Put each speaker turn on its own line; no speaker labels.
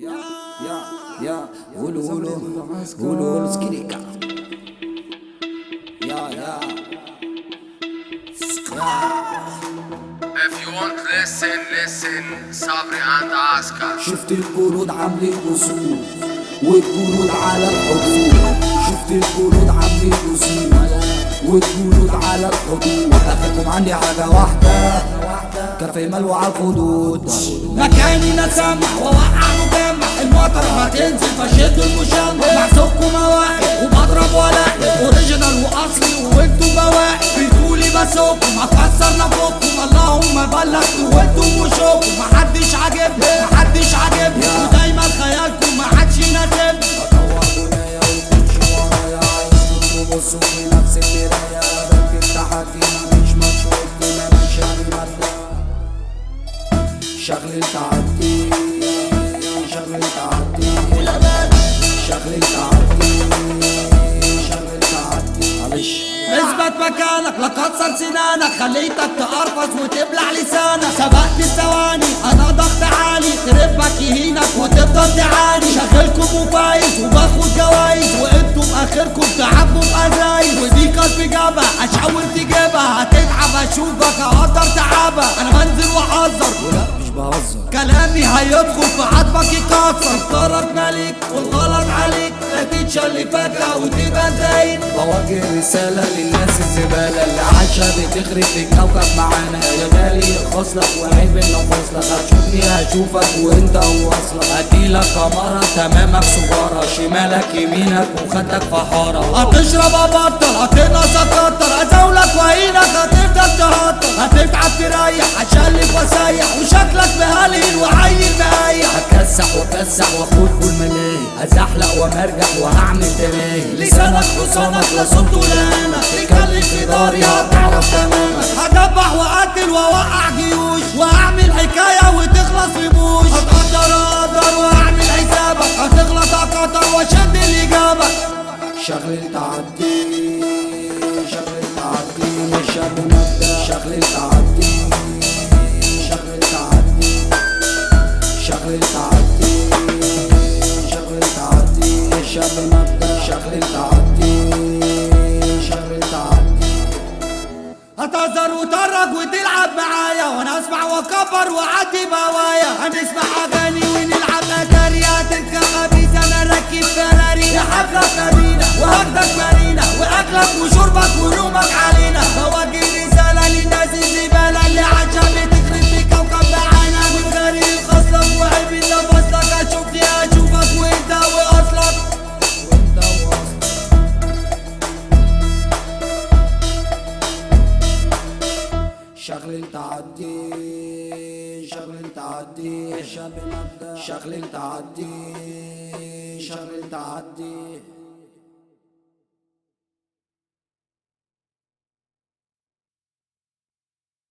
يا يا يا قولوا قولوا قولوا قولوا سكريكا يا يا
If you want listen, listen صبري عند عسكر
شفت الجنود عاملين وصول والجنود على الحدود شفت الجنود عاملين وصول والجنود على الحدود اخركم عندي حاجة واحدة كفي ملوى على الخدود
مكاني نسمع ووقع مجمع المطر هتنزل فشد المشمع محسوبكم مواقف وبضرب ولاقي اوريجينال واصلي وانتم بواقف بتقولي بسوقكم هكسر نفوقكم اللهم بلغت وانتم وشوكم محدش عاجبني محدش عاجبني ودايما خيالكم محدش يناسبني
بطور بناية وتمشي ورايا عايزكم تبصوا في نفس المراية بنك التحكي مش مشهور كده ماشي المادة شغل تعدي شغل تعدي شغل تعدي شغل تعدي معلش
اثبت مكانك لا كسر سنانك خليتك تقرفص وتبلع لسانك سبقت الثواني انا ضغط عالي خربك يهينك وتفضل تعاني شغلكم وفايز وباخد جوايز وانتم اخركم تعبوا بأزايز ودي كانت اجابة اشاور تجيبها هتتعب اشوفك اقدر تعبها انا بنزل واحذر
ولا مش بهزر
كلامي هيدخل في عظمك يكسر اختارك ملك والغلط عليك لا تتشل فجأة وتبقى زايد
بوجه رسالة للناس الزبالة اللي عايشة بتخرب في الكوكب معانا يا غالي خصلك وعيب انه فصلك هتشوفني هشوفك وانت واصلك هديلك كمرة تمامك سجارة شمالك يمينك وخدك في حارة
هتشرب ابطل هتنقص اكتر ازولك واعينك هتفضل تهطل هتتعب تريح هتشلف وسيح وشكلك مهلل وعيل مقيح
هكسح وكسح واخد كل ملاي ازحلق ومرجح وهعمل تماي
لسانك حصانك لا صوت ولا انا تتكلم في داري هتعرف تمامك هدبح واقتل واوقع جيوش واعمل حكايه وتخلص في بوش هتقدر اقدر واعمل حسابك هتغلط اقدر واشد الاجابه
شغل تعدي شغل تعدي مش شاب مبدأ شغل تعدي شغل تعدي شغل تعدي شغل تعدي الشاب مبدأ شغل تعدي شغل تعدي
هتهزر وترج وتلعب معايا وانا اسمع واكبر واعدي بهوايا هنسمع اغاني ونلعب اتاري هتركب خبيث انا راكب فراري حفلة مارينا وهاخدك مارينا واكلك وشربك ونومك علينا بوجه رسالة للناس الزبالة اللي عشان بتخرب في كوكب معانا من غير الخصلك وعيب اللي فصلك اشوفني اشوفك وانت واصلك
وانت واصل شغل تعدي شغل تعدي الشاب مبدأ شغل تعدي شغل تعدي